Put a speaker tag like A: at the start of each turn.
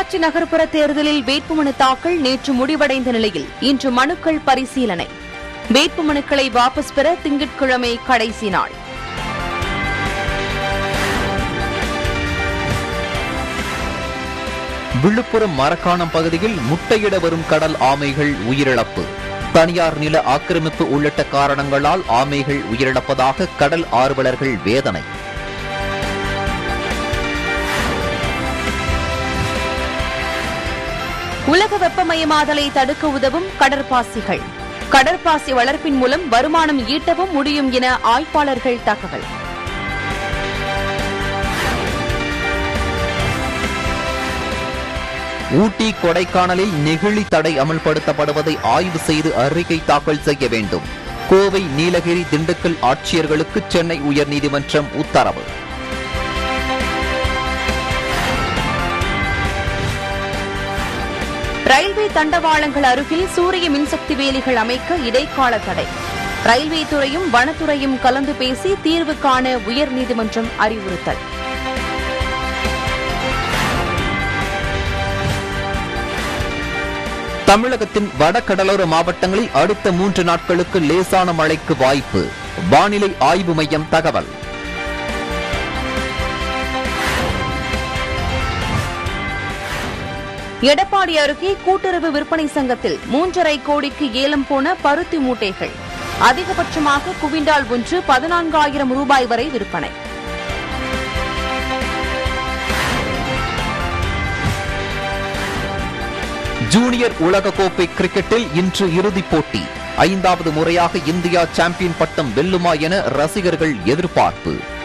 A: பொள்ளாச்சி நகர்ப்புற தேர்தலில் வேட்புமனு தாக்கல் நேற்று முடிவடைந்த நிலையில் இன்று மனுக்கள் பரிசீலனை வேட்புமனுக்களை வாபஸ் பெற திங்கட்கிழமை கடைசி நாள்
B: விழுப்புரம் மரக்காணம் பகுதியில் முட்டையிட வரும் கடல் ஆமைகள் உயிரிழப்பு தனியார் நில ஆக்கிரமிப்பு உள்ளிட்ட காரணங்களால் ஆமைகள் உயிரிழப்பதாக கடல் ஆர்வலர்கள் வேதனை
A: உலக வெப்பமயமாதலை தடுக்க உதவும் கடற்பாசிகள் கடற்பாசி வளர்ப்பின் மூலம் வருமானம் ஈட்டவும் முடியும் என ஆய்வாளர்கள் தகவல்
B: ஊட்டி கொடைக்கானலில் நெகிழி தடை அமல்படுத்தப்படுவதை ஆய்வு செய்து அறிக்கை தாக்கல் செய்ய வேண்டும் கோவை நீலகிரி திண்டுக்கல் ஆட்சியர்களுக்கு சென்னை உயர்நீதிமன்றம் உத்தரவு
A: ரயில்வே தண்டவாளங்கள் அருகில் சூரிய மின்சக்தி வேலிகள் அமைக்க இடைக்கால தடை ரயில்வே துறையும் வனத்துறையும் கலந்து பேசி தீர்வு காண உயர்நீதிமன்றம் அறிவுறுத்தல்
B: தமிழகத்தின் வடகடலோர மாவட்டங்களில் அடுத்த மூன்று நாட்களுக்கு லேசான மழைக்கு வாய்ப்பு வானிலை ஆய்வு மையம் தகவல்
A: எடப்பாடி அருகே கூட்டுறவு விற்பனை சங்கத்தில் மூன்றரை கோடிக்கு ஏலம் போன பருத்தி மூட்டைகள் அதிகபட்சமாக குவிண்டால் ஒன்று பதினான்காயிரம் ரூபாய் வரை விற்பனை
B: ஜூனியர் உலகக்கோப்பை கிரிக்கெட்டில் இன்று இறுதிப் போட்டி ஐந்தாவது முறையாக இந்தியா சாம்பியன் பட்டம் வெல்லுமா என ரசிகர்கள் எதிர்பார்ப்பு